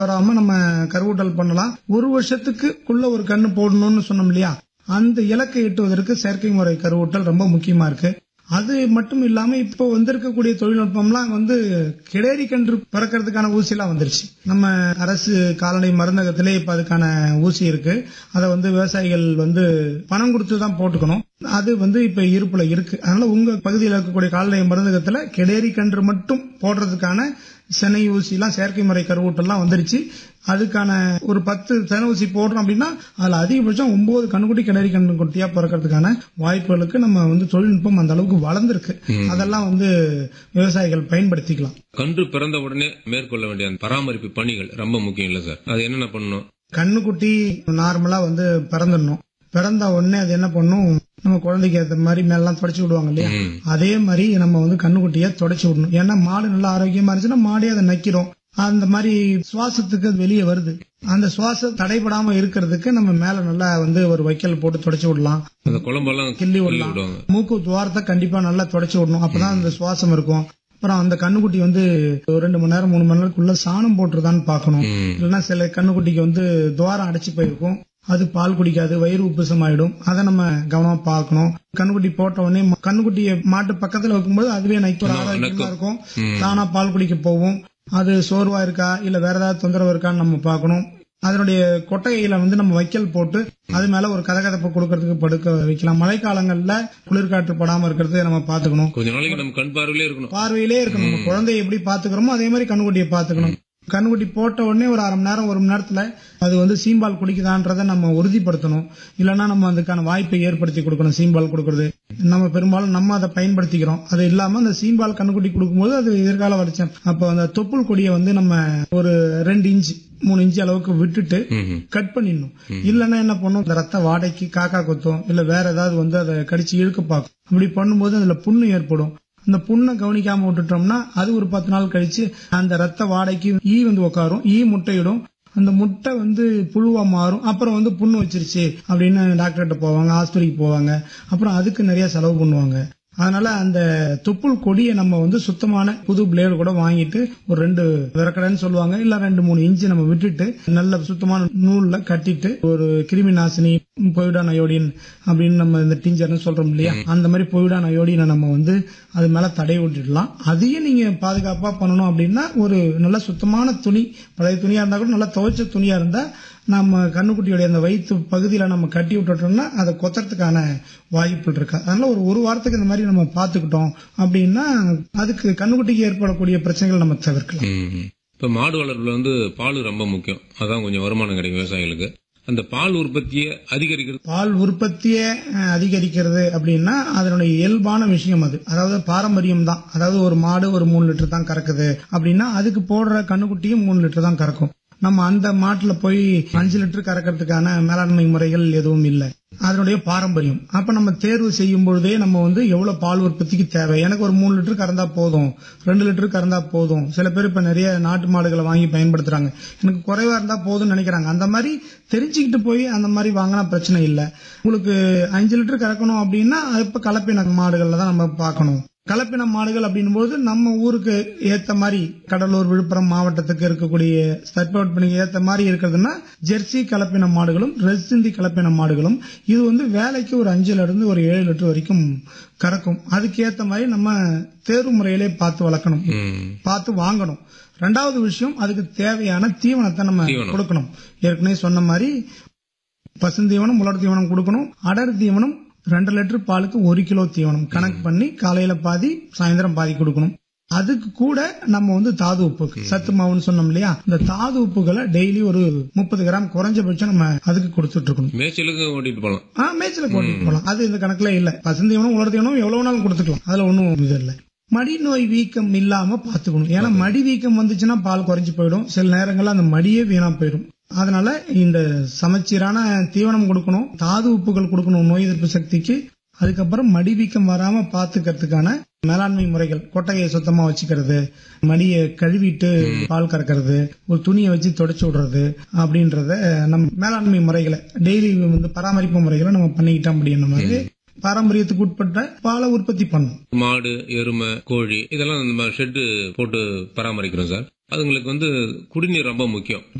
வராம நம்ம கருவூட்டல் பண்ணலாம் ஒரு வருஷத்துக்குள்ள ஒரு கண்ணு போடணும்னு சொன்னோம் இல்லையா அந்த இலக்கை எட்டுவதற்கு செயற்கை முறை கருவூட்டல் ரொம்ப முக்கியமா இருக்கு அது மட்டும் இல்லாம இப்போ வந்திருக்கக்கூடிய தொழில்நுட்பம்லாம் வந்து கிடேரி கன்று பிறக்கிறதுக்கான ஊசி எல்லாம் வந்துருச்சு நம்ம அரசு கால்நடை மருந்தகத்திலே இப்ப அதுக்கான ஊசி இருக்கு அதை வந்து விவசாயிகள் வந்து பணம் கொடுத்து தான் போட்டுக்கணும் அது வந்து இப்ப இருப்புல இருக்கு அதனால உங்க பகுதியில் இருக்கக்கூடிய கால்நடை மருந்தகத்துல கிடேரி கன்று மட்டும் போடுறதுக்கான சென்னை ஊசி எல்லாம் செயற்கை முறை கருவூட்டெல்லாம் வந்துருச்சு அதுக்கான ஒரு பத்து சென ஊசி போடுறோம் அப்படின்னா அதுல அதிகபட்சம் ஒன்பது கண்ணுக்குட்டி கிணறி கண்ணு குட்டியா பிறக்கிறதுக்கான வாய்ப்புகளுக்கு நம்ம வந்து தொழில்நுட்பம் அந்த அளவுக்கு வளர்ந்துருக்கு அதெல்லாம் வந்து விவசாயிகள் பயன்படுத்திக்கலாம் கன்று பிறந்த உடனே மேற்கொள்ள வேண்டிய அந்த பராமரிப்பு பணிகள் ரொம்ப முக்கியம் இல்ல சார் அது என்னென்ன பண்ணணும் கண்ணுக்குட்டி நார்மலா வந்து பிறந்துடணும் பிறந்த உடனே அது என்ன பண்ணும் நம்ம குழந்தைக்கு ஏற்ற மாதிரி மேலாம் தொடச்சி விடுவாங்க இல்லையா ம். அதே மாதிரி நம்ம வந்து கண்ணுக்குட்டிய தொடச்சி விடணும் ஏன்னா மாடு நல்லா ஆரோக்கியமா இருந்துச்சுன்னா மாடே அதை நக்கிறோம் அந்த மாதிரி சுவாசத்துக்கு அது வெளியே வருது அந்த சுவாசம் தடைபடாம இருக்கிறதுக்கு நம்ம மேல நல்லா வந்து ஒரு வைக்கல் போட்டு தொடச்சி விடலாம் அந்த குழம்பெல்லாம் கிள்ளி கிள்ளி விடலாம் விடுவாங்க மூக்கு துவாரத்தை கண்டிப்பா நல்லா தொடச்சி விடணும் அப்பதான் அந்த சுவாசம் இருக்கும் அப்புறம் அந்த கண்ணுக்குட்டி வந்து ஒரு ரெண்டு மணி நேரம் மூணு மணி நேரத்துக்குள்ள சாணம் போட்டுருதான்னு பார்க்கணும் ம். இல்லைன்னா சில கண்ணுக்குட்டிக்கு வந்து துவாரம் அடைச்சு போயிருக்கும் அது பால் குடிக்காது வயிறு உப்புசம் ஆயிடும் அதை நம்ம கவனமா பார்க்கணும் கண்ணுக்குட்டி போட்ட உடனே ம- கண்ணுக்குட்டியை மாட்டு பக்கத்துல வைக்கும்போது அதுவே நைக்கு ஒரு ஆரோக்கியமா நக்கும். இருக்கும் ம். தானா பால் குடிக்க போகும் அது சோர்வா இருக்கா இல்ல வேற ஏதாவது தொந்தரவு இருக்கான்னு நம்ம பார்க்கணும் அதனுடைய கொட்டகையில வந்து நம்ம வைக்கல் போட்டு அது மேல ஒரு கதகதப்பு கொடுக்கறதுக்கு படுக்க வைக்கலாம் மழைக்காலங்கள்ல குளிர்காற்று படாம இருக்கிறது நம்ம பாத்துக்கணும் கொஞ்ச நாளைக்கு நம்ம கண் பார்வையிலே இருக்கணும் பார்வையிலே இருக்கணும் நம்ம குழந்தைய எப்படி பாத்துக்கிறோமோ அதே மாதிரி கண்ணுக்குட்டியை பாத்துக்கணும் கண்ணுக்குட்டி போட்ட உடனே ஒரு அரை மணி நேரம் ஒரு மணி நேரத்துல அது வந்து சீம்பால் குடிக்குதான்றதை நம்ம உறுதிப்படுத்தணும் இல்லைன்னா நம்ம அதுக்கான வாய்ப்பை ஏற்படுத்தி கொடுக்கணும் சீம்பால் கொடுக்கறது நம்ம பெரும்பாலும் நம்ம அதை பயன்படுத்திக்கிறோம் அது இல்லாம அந்த சீம்பால் கண்ணுக்குட்டி கொடுக்கும்போது அது எதிர்கால வளர்ச்சி அப்ப அந்த தொப்புள் கொடியை வந்து நம்ம ஒரு ரெண்டு இன்ச்சு மூணு இன்ச்சு அளவுக்கு விட்டுட்டு ம்ஹும். கட் பண்ணிடணும் இல்லைன்னா என்ன பண்ணும் இந்த ரத்த வாடைக்கு காக்கா கொத்தும் இல்ல வேற ஏதாவது வந்து அதை கடிச்சு இழுக்க பார்க்கும் அப்படி பண்ணும்போது அதுல புண்ணு ஏற்படும் அந்த புண்ணை கவனிக்காம விட்டுட்டோம்னா அது ஒரு பத்து நாள் கழிச்சு அந்த ரத்த வாடைக்கு ஈ வந்து உட்காரும் ஈ முட்டையிடும் அந்த முட்டை வந்து புழுவா மாறும் அப்புறம் வந்து புண்ணு வச்சிருச்சு அப்படின்னு டாக்டர்கிட்ட போவாங்க ஆஸ்பத்திரிக்கு போவாங்க அப்புறம் அதுக்கு நிறைய செலவு பண்ணுவாங்க அதனால அந்த தொப்புள் கொடியை நம்ம வந்து சுத்தமான புது பிளேடு கூட வாங்கிட்டு ஒரு ரெண்டு விறக்கடைன்னு சொல்லுவாங்க இல்ல ரெண்டு மூணு இன்ச்சு நம்ம விட்டுட்டு நல்ல சுத்தமான நூல்ல கட்டிட்டு ஒரு கிருமி நாசினி பொய்டான் அயோடின் அப்படின்னு நம்ம இந்த டிஞ்சர்னு சொல்றோம் இல்லையா அந்த மாதிரி பொய்டான் அயோடினை நம்ம வந்து அது மேல தடை விட்டுடலாம் அதையும் நீங்க பாதுகாப்பா பண்ணணும் அப்படின்னா ஒரு நல்ல சுத்தமான துணி பழைய துணியா இருந்தா கூட நல்லா துவைச்ச துணியா இருந்தா நம்ம கண்ணுக்குட்டியோட அந்த வயிற்று பகுதியில நம்ம கட்டி விட்டுட்டோம்னா அதை கொத்துறதுக்கான வாய்ப்புகள் இருக்கு அதனால ஒரு ஒரு வாரத்துக்கு இந்த மாதிரி நம்ம பாத்துக்கிட்டோம் அப்படின்னா அதுக்கு கண்ணுக்குட்டிக்கு ஏற்படக்கூடிய பிரச்சனைகள் நம்ம தவிர்க்கலாம் ம். இப்ப மாடு வளர்ப்புல வந்து பால் ரொம்ப முக்கியம் அதான் கொஞ்சம் வருமானம் கிடைக்கும் விவசாயிகளுக்கு அந்த பால் உற்பத்தியை அதிகரிக்கிறது பால் உற்பத்தியை அஹ், அதிகரிக்கிறது அப்படின்னா அதனுடைய இயல்பான விஷயம் அது அதாவது பாரம்பரியம் தான் அதாவது ஒரு மாடு ஒரு மூணு லிட்டர் தான் கறக்குது அப்படின்னா அதுக்கு போடுற கண்ணுக்குட்டியும் மூணு லிட்டர் தான் கறக்கும் நம்ம அந்த மாட்டுல போய் அஞ்சு லிட்டர் கறக்கிறதுக்கான மேலாண்மை முறைகள் எதுவும் இல்லை அதனுடைய பாரம்பரியம் அப்ப நம்ம தேர்வு செய்யும் பொழுதே நம்ம வந்து எவ்வளவு பால் உற்பத்திக்கு தேவை எனக்கு ஒரு மூணு லிட்டர் கறந்தா போதும் ரெண்டு லிட்டர் கறந்தா போதும் சில பேர் இப்ப நிறைய நாட்டு மாடுகளை வாங்கி பயன்படுத்துறாங்க எனக்கு குறைவா இருந்தா போதும்னு நினைக்கிறாங்க அந்த மாதிரி தெரிஞ்சுக்கிட்டு போய் அந்த மாதிரி வாங்கினா பிரச்சனை இல்லை உங்களுக்கு அஞ்சு லிட்டர் கறக்கணும் அப்படின்னா அது இப்ப கலப்பின மாடுகள்ல தான் நம்ம பார்க்கணும் கலப்பின மாடுகள் அப்படின்னும் போது நம்ம ஊருக்கு ஏத்த மாதிரி கடலூர் விழுப்புரம் மாவட்டத்துக்கு இருக்கக்கூடிய தட்பவெப்பநிலைக்கு ஏத்த மாதிரி இருக்கிறதுனா ஜெர்சி கலப்பின மாடுகளும் ரெசிந்தி கலப்பின மாடுகளும் இது வந்து வேலைக்கு ஒரு அஞ்சுல இருந்து ஒரு ஏழு லிட்டர் வரைக்கும் கறக்கும் அதுக்கு ஏத்த மாதிரி நம்ம தேர்வு முறையிலே பார்த்து வளர்க்கணும் ம். பார்த்து வாங்கணும் ரெண்டாவது விஷயம் அதுக்கு தேவையான தீவனத்தை நம்ம தீவனம். கொடுக்கணும் ஏற்கனவே சொன்ன மாதிரி பசுந்தீவனம் உலர் தீவனம் கொடுக்கணும் அடர் தீவனம் ரெண்டு லிட்டர் பாலுக்கு ஒரு கிலோ தீவனம் கணக்கு பண்ணி காலையில பாதி சாயந்தரம் பாதி கொடுக்கணும் அதுக்கு கூட நம்ம வந்து தாது உப்பு சத்து மாவுன்னு சொன்னோம் இல்லையா இந்த தாது உப்புகளை டெய்லி ஒரு முப்பது கிராம் குறைஞ்சபட்சம் நம்ம அதுக்கு கொடுத்துட்டு இருக்கணும் மேய்ச்சலுக்கு ஓட்டிட்டு போலாம் ஆ மேய்ச்சல போட்டு போலாம் அது இந்த கணக்குல இல்ல பசுந்தீவனம் உலர் தீவனம் எவ்வளவு நாளும் கொடுத்துக்கலாம் அதுல ஒண்ணும் இது இல்ல மடி நோய் வீக்கம் இல்லாம பாத்துக்கணும் ஏன்னா மடி வீக்கம் வந்துச்சுன்னா பால் குறைஞ்சு போயிடும் சில நேரங்கள்ல அந்த மடியே வீணா போயிடும் அதனால இந்த சமச்சீரான தீவனம் கொடுக்கணும் தாது உப்புகள் கொடுக்கணும் நோய் எதிர்ப்பு சக்திக்கு அதுக்கப்புறம் மடி வீக்கம் வராம பாத்துக்கிறதுக்கான மேலாண்மை முறைகள் கொட்டகையை சுத்தமா வச்சுக்கிறது மடியை கழுவிட்டு பால் கறக்கிறது ஒரு துணியை வச்சு தொடச்சு விடுறது அப்படின்றத நம்ம மேலாண்மை முறைகளை டெய்லி வந்து பராமரிப்பு முறைகளை நம்ம பண்ணிக்கிட்டோம் அப்படின்ற மாதிரி பாரம்பரியத்துக்கு உட்பட்ட பாலை உற்பத்தி பண்ணும் மாடு எருமை கோழி இதெல்லாம் நம்ம ஷெட்டு போட்டு பராமரிக்கிறோம் சார் அதுங்களுக்கு வந்து குடிநீர் ரொம்ப முக்கியம்